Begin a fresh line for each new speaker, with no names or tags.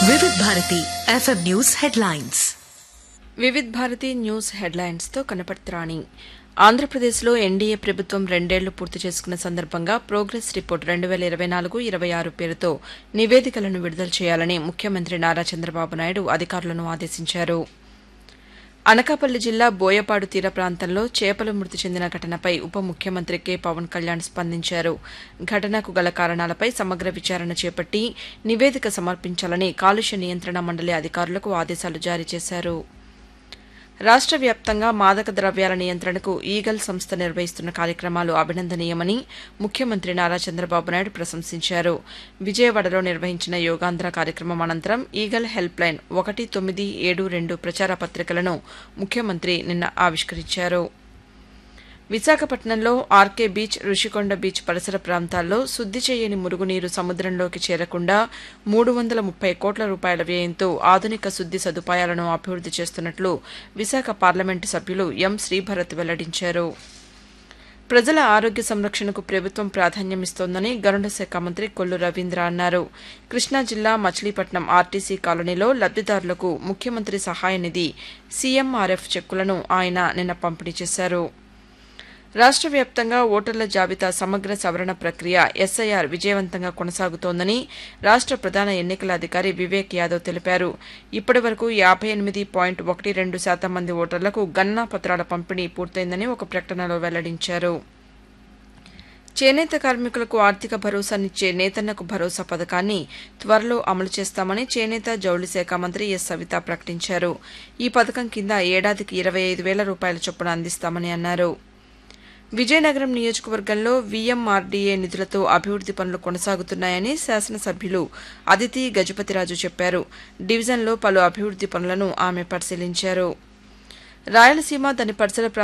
వివిధ Bharati FM news headlines
Vividh Bharati news హెడ్లైన్స్తో కనపడుతురాణి ఆంధ్రప్రదేశ్లో ఎన్డీఏ ప్రభుత్వం రెండేళ్లు పూర్తి చేసుకున్న సందర్భంగా ప్రోగ్రెస్ రిపోర్ట్ రెండు వేల ఇరవై నాలుగు ఇరవై ఆరు పేరుతో నివేదికలను విడుదల చేయాలని ముఖ్యమంత్రి నారా చంద్రబాబు నాయుడు అధికారులను ఆదేశించారు అనకాపల్లి జిల్లా బోయపాడు తీర ప్రాంతంలో చేపలు మృతి చెందిన ఘటనపై ఉప ముఖ్యమంత్రి కె పవన్ కళ్యాణ్ స్పందించారు ఘటనకు గల కారణాలపై సమగ్ర విచారణ చేపట్టి నివేదిక సమర్పించాలని కాలుష్య నియంత్రణ మండలి అధికారులకు ఆదేశాలు జారీ చేశారు రాష్ట్ర వ్యాప్తంగా మాదక ద్రవ్యాల నియంత్రణకు ఈగల్ సంస్థ నిర్వహిస్తున్న కార్యక్రమాలు అభినందనీయమని ముఖ్యమంత్రి నారా చంద్రబాబు నాయుడు ప్రశంసించారు విజయవాడలో నిర్వహించిన యోగాంధ్ర కార్యక్రమం అనంతరం ఈగల్ హెల్ప్ లైన్ ఒకటి తొమ్మిది ఏడు రెండు ప్రచార పత్రికలను ముఖ్యమంత్రి నిన్న ఆవిష్కరించారు విశాఖపట్నంలో ఆర్కే బీచ్ రుషికొండ బీచ్ పరిసర ప్రాంతాల్లో శుద్ది చేయని మురుగునీరు సముద్రంలోకి చేరకుండా మూడు వందల ముప్పై కోట్ల రూపాయల వ్యయంతో ఆధునిక శుద్ది సదుపాయాలను అభివృద్ది చేస్తున్నట్లు విశాఖ పార్లమెంటు సభ్యులు ఎం శ్రీభరత్ వెల్లడించారు ప్రజల ఆరోగ్య సంరక్షణకు ప్రభుత్వం ప్రాధాన్యమిస్తోందని గరుడ శాఖ మంత్రి కొల్లు రవీంద్ర అన్నారు కృష్ణా జిల్లా మచిలీపట్నం ఆర్టీసీ కాలనీలో లబ్దిదారులకు ముఖ్యమంత్రి సహాయ నిధి సీఎంఆర్ఎఫ్ చెక్కులను ఆయన నిన్న పంపిణీ చేశారు రాష్ట్ర వ్యాప్తంగా ఓటర్ల జాబితా సమగ్ర సవరణ ప్రక్రియ ఎస్ఐఆర్ విజయవంతంగా కొనసాగుతోందని రాష్ట్ర ప్రధాన ఎన్నికల అధికారి వివేక్ యాదవ్ తెలిపారు ఇప్పటి వరకు యాభై ఎనిమిది పాయింట్ ఒకటి రెండు శాతం మంది ఓటర్లకు గణనా పత్రాల పంపిణీ పూర్తయిందని ఒక ప్రకటనలో వెల్లడించారు చేనేత కార్మికులకు ఆర్థిక భరోసానిచ్చే నేతన్నకు భరోసా పథకాన్ని త్వరలో అమలు చేస్తామని చేనేత జౌళి శాఖ మంత్రి ఎస్ సవిత ప్రకటించారు ఈ పథకం కింద ఏడాదికి ఇరవై ఐదు వేల రూపాయల చొప్పున అందిస్తామని అన్నారు విజయనగరం నియోజకవర్గంలో వీఎంఆర్డీఏ నిధులతో అభివృద్ది పనులు కొనసాగుతున్నాయని శాసనసభ్యులు అదితి గజపతిరాజు చెప్పారు డివిజన్లో పలు అభివృద్ది పనులను ఆమె పరిశీలించారు రాయలసీమ దాని పరిసర